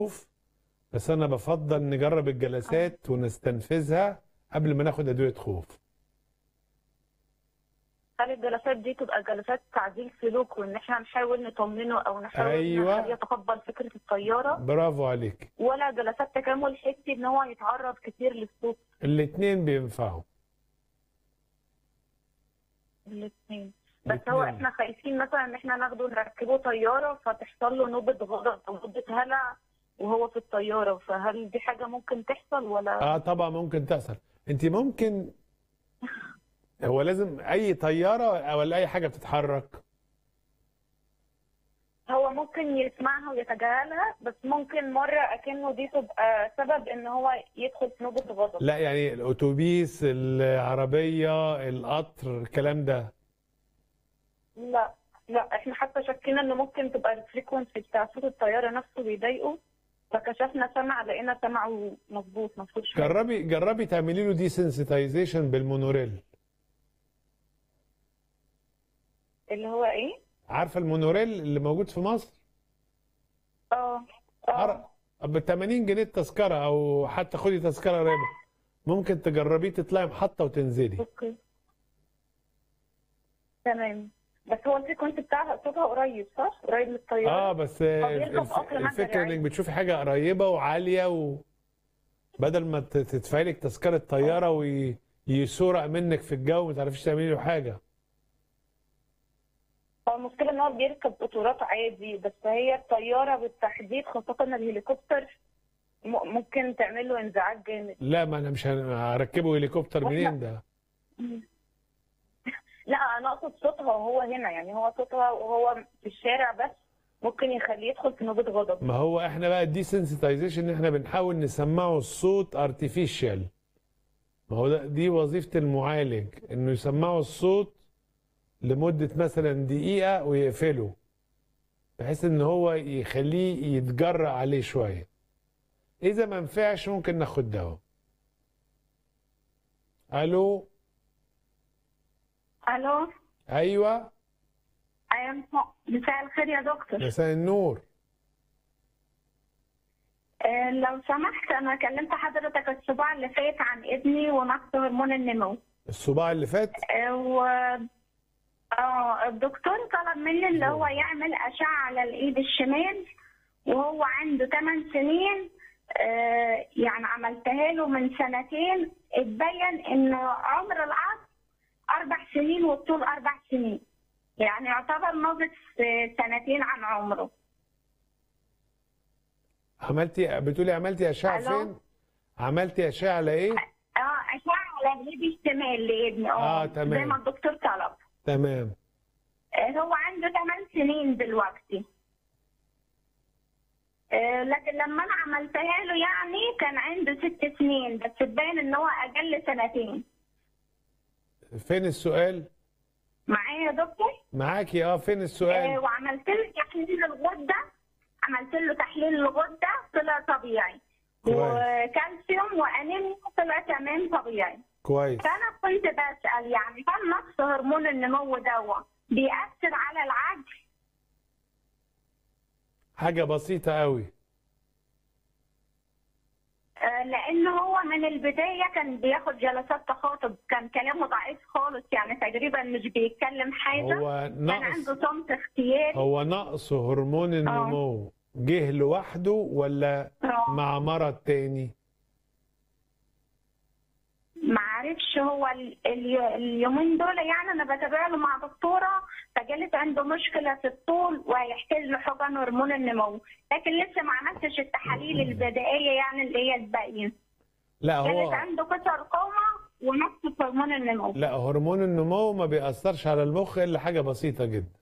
خوف بس انا بفضل نجرب الجلسات ونستنفذها قبل ما ناخد ادويه خوف هل الجلسات دي تبقى جلسات تعديل سلوك وان احنا نحاول نطمنه او نحاول أيوة. نخليه يتقبل فكره الطياره برافو عليك ولا جلسات تكامل حسي ان هو يتعرض كتير للصوت الاتنين بينفعوا الاثنين بس هو الاتنين. احنا خايفين مثلا ان احنا ناخده نركبه طياره فتحصل له نوبه غضب او نوبه هلع وهو في الطياره فهل دي حاجه ممكن تحصل ولا اه طبعا ممكن تحصل انت ممكن هو لازم اي طياره ولا اي حاجه بتتحرك هو ممكن يسمعها ويتجاهلها بس ممكن مره اكنه دي تبقى سبب ان هو يدخل في نوبه غضب لا يعني الاتوبيس العربيه القطر الكلام ده لا لا احنا حتى شكينا ان ممكن تبقى الفريكونسي بتاع صوت الطياره نفسه بيضايقه فكشفنا سمع لقينا سمعه مظبوط ما فيهوش حاجة. جربي جربي تعملي له دي سنسيتايزيشن بالمونوريل اللي هو ايه؟ عارفه المونوريل اللي موجود في مصر اه اه ب 80 جنيه التذكره او حتى خدي تذكره ربع ممكن تجربيه تطلعي محطه وتنزلي اوكي تمام بس هو الفريكونسي بتاعها صوتها قريب صح؟ قريب من الطياره اه بس بيركب الف- قطر مثلا الفكره يعني. انك بتشوفي حاجه قريبه وعاليه و بدل ما ت- تدفعي لك تذكره طياره ويسرق منك في الجو ما تعرفيش تعملي له حاجه هو المشكله ان هو بيركب قطارات عادي بس هي الطياره بالتحديد خاصه الهليكوبتر م- ممكن تعمل له انزعاج جامد لا ما انا مش هركبه هليكوبتر وإحنا- منين ده لا انا اقصد صوتها وهو هنا يعني هو صوتها وهو في الشارع بس ممكن يخليه يدخل في نوبه غضب ما هو احنا بقى الدي سنسيتايزيشن ان احنا بنحاول نسمعه الصوت ارتفيشال ما هو ده دي وظيفة المعالج انه يسمعه الصوت لمدة مثلا دقيقة ويقفله بحيث ان هو يخليه يتجرأ عليه شوية اذا ما نفعش ممكن ناخد دواء الو الو ايوه ايوه مساء الخير يا دكتور مساء النور آه، لو سمحت انا كلمت حضرتك الاسبوع اللي فات عن ابني ونقص هرمون النمو الصباع اللي فات آه، و اه الدكتور طلب مني اللي هو يعمل اشعه على الايد الشمال وهو عنده 8 سنين آه، يعني عملتها له من سنتين اتبين ان عمر العظم اربع سنين والطول اربع سنين يعني يعتبر ناقص آه، سنتين عن عمره عملتي بتقولي عملتي اشعة ألو؟ فين عملتي اشعة على ايه اه اشعه على الايد الشمال لابني آه، اه تمام. زي ما الدكتور طلب تمام آه، هو عنده 8 سنين دلوقتي آه، لكن لما انا عملتها له يعني كان عنده ست سنين بس تبين ان هو اقل سنتين فين السؤال معايا يا دكتور معاكي اه فين آه، السؤال وعملت له تحليل الغده عملت له تحليل الغده طلع طبيعي كويس. وكالسيوم وانيميا طلع تمام طبيعي كويس فانا كنت بسال يعني هل نقص هرمون النمو دوا بيأثر على العجل حاجة بسيطة قوي آه، لان هو من البدايه كان بياخد جلسات تخاطب كان كلامه ضعيف خالص يعني تقريبا مش بيتكلم حاجه هو كان نقص عنده صمت اختياري هو نقص هرمون النمو جه لوحده ولا آه. مع مرض تاني معرفش هو ال- ال- اليومين دول يعني انا بتابع له مع دكتوره فجالت عنده مشكله في الطول وهيحتاج له حقن هرمون النمو لكن لسه ما عملتش التحاليل البدائيه يعني اللي هي تبين لا كانت هو عنده كسر قومه ونقص في هرمون النمو لا هرمون النمو ما بيأثرش على المخ الا حاجة بسيطة جدا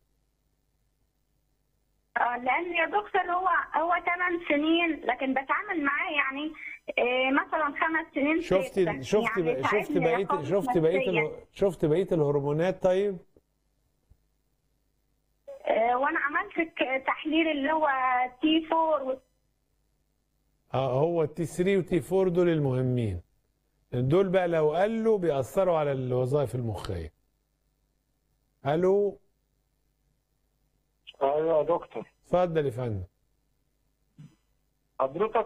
آه، لان يا دكتور هو هو 8 سنين لكن بتعامل معاه يعني آه، مثلا خمس سنين شفتي ستة. شفتي يعني شفتي ساعدني بقية خالص شفتي بقية نفسياً. ال- شفتي بقية الهرمونات طيب آه، وانا عملت ك- تحليل اللي هو تي 4 اه هو التي 3 وتي 4 دول المهمين دول بقى لو قالوا بيأثروا على الوظائف المخية الو ايوه يا دكتور اتفضل يا فندم حضرتك